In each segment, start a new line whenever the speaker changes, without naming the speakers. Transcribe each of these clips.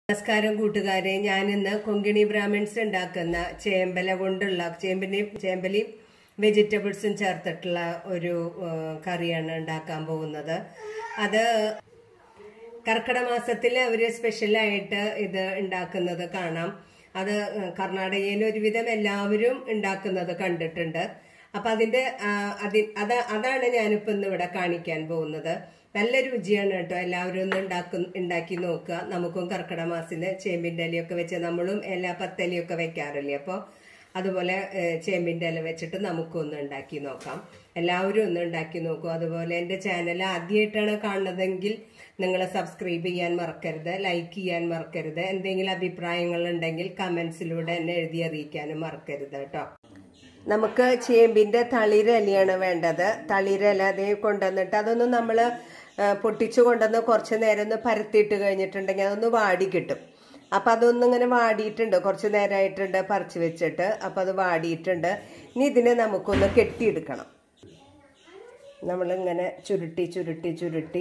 നമസ്കാരം കൂട്ടുകാരെ ഞാൻ ഇന്ന് കൊങ്കിണി ബ്രാഹ്മിൺസ് ഉണ്ടാക്കുന്ന ചേമ്പല കൊണ്ടുള്ള ചേമ്പിനെയും ചേമ്പലയും വെജിറ്റബിൾസും ചേർത്തിട്ടുള്ള ഒരു ആ, കറിയാണ് ഉണ്ടാക്കാൻ പോകുന്നത് അത് കർക്കിടക മാസത്തിൽ അവര് സ്പെഷ്യലായിട്ട് ഇത് ഉണ്ടാക്കുന്നത് കാണാം അത് കർണാടകയിൽ ഒരുവിധം എല്ലാവരും ഉണ്ടാക്കുന്നത് കണ്ടിട്ടുണ്ട് അപ്പൊ അതിന്റെ ആ, അതി- അത് അതാണ് ഞാനിപ്പോ ഇന്ന് ഇവിടെ കാണിക്കാൻ പോകുന്നത് നല്ല രുചിയാണ് കേട്ടോ എല്ലാവരും ഒന്ന് ഉണ്ടാക്കും ഉണ്ടാക്കി നോക്കുക നമുക്കും കർക്കിടക മാസത്തില് ചേമ്പിന്റെ ഇലയൊക്കെ വെച്ച് നമ്മളും എല്ലാ പത്തലിയൊക്കെ വെക്കാറില്ലേ അപ്പോൾ അതുപോലെ ഏഹ്, ചേമ്പിന്റെ ഇല വെച്ചിട്ട് നമുക്കും ഒന്ന് ഉണ്ടാക്കി നോക്കാം എല്ലാവരും ഒന്ന് ഉണ്ടാക്കി നോക്കൂ അതുപോലെ എൻ്റെ ചാനൽ ആദ്യമായിട്ടാണ് കാണുന്നതെങ്കിൽ നിങ്ങൾ സബ്സ്ക്രൈബ് ചെയ്യാൻ മറക്കരുത് ലൈക്ക് ചെയ്യാൻ മറക്കരുത് എന്തെങ്കിലും അഭിപ്രായങ്ങൾ ഉണ്ടെങ്കിൽ കമന്റ്സിലൂടെ എന്നെ എഴുതി അറിയിക്കാനും മറക്കരുത് കേട്ടോ നമുക്ക് ചേമ്പിന്റെ തളിരലയാണ് വേണ്ടത് തളിരല അതേ കൊണ്ടുവന്നിട്ട് അതൊന്ന് നമ്മൾ പൊട്ടിച്ചു കൊണ്ടുവന്ന് കുറച്ച് നേരം ഒന്ന് പരത്തിയിട്ട് കഴിഞ്ഞിട്ടുണ്ടെങ്കിൽ അതൊന്ന് വാടി കിട്ടും അപ്പം അതൊന്നും ഇങ്ങനെ വാടിയിട്ടുണ്ട് കുറച്ച് നേരമായിട്ടുണ്ട് പറിച്ച് വെച്ചിട്ട് അപ്പം അത് വാടിയിട്ടുണ്ട് ഇനി ഇതിനെ നമുക്കൊന്ന് കെട്ടിയെടുക്കണം നമ്മളിങ്ങനെ ചുരുട്ടി ചുരുട്ടി ചുരുട്ടി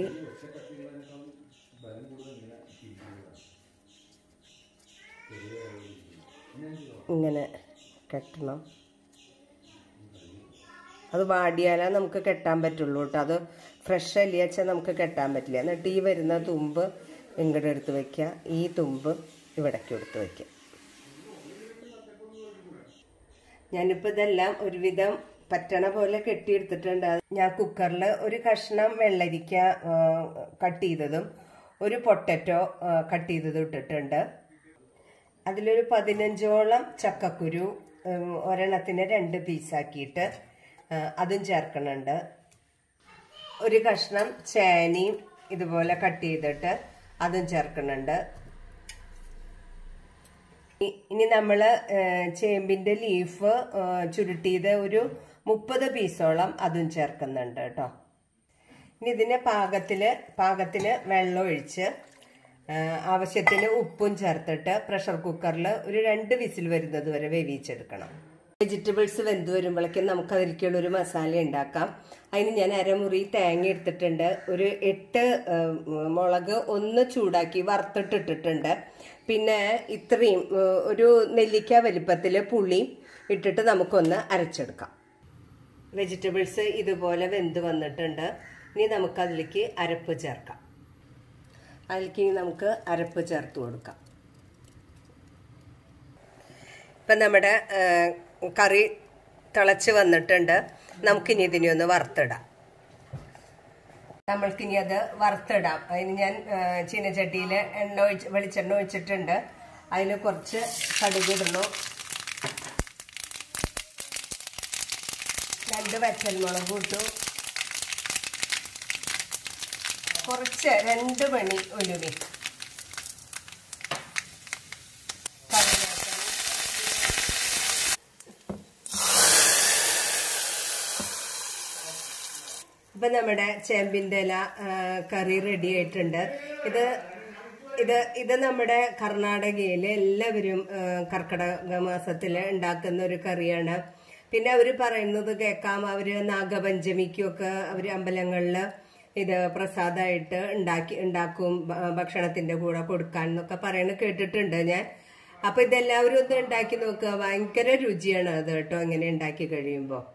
ഇങ്ങനെ കെട്ടണം അത് വാടിയാലേ നമുക്ക് കെട്ടാൻ പറ്റുള്ളൂ കേട്ടോ അത് ഫ്രഷ് അല്ലിയച്ചാൽ നമുക്ക് കെട്ടാൻ പറ്റില്ല എന്നിട്ട് ഈ വരുന്ന തുമ്പ് ഇങ്ങോട്ട് എടുത്ത് വെക്കുക ഈ തുമ്പ് ഇവിടേക്ക് എടുത്ത് വെക്കുക ഞാനിപ്പോൾ ഇതെല്ലാം ഒരുവിധം പറ്റണ പോലെ കെട്ടിയെടുത്തിട്ടുണ്ട് അത് ഞാൻ കുക്കറിൽ ഒരു കഷ്ണം വെള്ളരിക്ക കട്ട് ചെയ്തതും ഒരു പൊട്ടറ്റോ കട്ട് ചെയ്തതും ഇട്ടിട്ടുണ്ട് അതിലൊരു പതിനഞ്ചോളം ചക്കക്കുരു ഉം, ഒരെണ്ണത്തിന് രണ്ട് പീസാക്കിയിട്ട് ആ, അതും ചേർക്കണുണ്ട് ഒരു കഷ്ണം ചേനയും ഇതുപോലെ കട്ട് ചെയ്തിട്ട് അതും ചേർക്കണുണ്ട് ഇ- ഇനി നമ്മൾ ചേമ്പിന്റെ ലീഫ് ചുരുട്ടിയത് ഒരു മുപ്പത് പീസോളം അതും ചേർക്കുന്നുണ്ട് കേട്ടോ ഇനി ഇതിന് പാകത്തില് പാകത്തിന് വെള്ളം ഒഴിച്ച് ആ, ആവശ്യത്തിന് ഉപ്പും ചേർത്തിട്ട് പ്രഷർ കുക്കറിൽ ഒരു രണ്ട് വിസിൽ വരുന്നത് വരെ വേവിച്ചെടുക്കണം വെജിറ്റബിൾസ് വെന്ത് വരുമ്പോഴേക്കും നമുക്ക് അതിലേക്കുള്ള ഒരു മസാല ഉണ്ടാക്കാം അതിന് ഞാൻ അരമുറി തേങ്ങ എടുത്തിട്ടുണ്ട് ഒരു എട്ട് ആ, മുളക് ഒന്ന് ചൂടാക്കി വറുത്തിട്ടിട്ടിട്ടുണ്ട് പിന്നെ ഇത്രയും ആ, ഒരു നെല്ലിക്ക വലിപ്പത്തിൽ പുളി ഇട്ടിട്ട് നമുക്കൊന്ന് അരച്ചെടുക്കാം വെജിറ്റബിൾസ് ഇതുപോലെ വെന്ത് വന്നിട്ടുണ്ട് ഇനി നമുക്ക് അതിലേക്ക് അരപ്പ് ചേർക്കാം അതിലേക്ക് ഇനി നമുക്ക് അരപ്പ് ചേർത്ത് കൊടുക്കാം ഇപ്പം നമ്മുടെ ആ, കറി തിളച്ച് വന്നിട്ടുണ്ട് നമുക്കിനി ഇതിനെ ഒന്ന് വറുത്തിടാം നമ്മൾക്കിനി അത് വറുത്തിടാം അതിന് ഞാൻ ആ, ചീനച്ചട്ടിയിൽ എണ്ണ ഒഴിച്ച് വെളിച്ചെണ്ണ ഒഴിച്ചിട്ടുണ്ട് അതിൽ കുറച്ച് കടുകിടുന്നു രണ്ട് വറ്റൽമുളക് ഇട്ടു കുറച്ച് രണ്ട് മണി ഉലുവി കറിവേപ്പില. ഇപ്പൊ നമ്മുടെ ചേമ്പിന്റെ ഇല ആ, കറി റെഡി ആയിട്ടുണ്ട് ഇത് ഇത് ഇത് നമ്മുടെ കർണാടകയിലെ എല്ലാവരും ആ, കർക്കിടക മാസത്തില് ഉണ്ടാക്കുന്ന ഒരു കറിയാണ് പിന്നെ അവര് പറയുന്നത് കേൾക്കാം അവര് നാഗപഞ്ചമിക്കൊക്കെ അവര് അമ്പലങ്ങളില് ഇത് പ്രസാദമായിട്ട് ഉണ്ടാക്കി ഉണ്ടാക്കും ഭ- ഭക്ഷണത്തിന്റെ കൂടെ കൊടുക്കാൻ എന്നൊക്കെ പറയുന്നത് കേട്ടിട്ടുണ്ട് ഞാൻ അപ്പൊ ഇതെല്ലാവരും ഒന്ന് ഉണ്ടാക്കി നോക്കുക ഭയങ്കര രുചിയാണ് അത് കേട്ടോ ഇങ്ങനെ ഉണ്ടാക്കി കഴിയുമ്പോൾ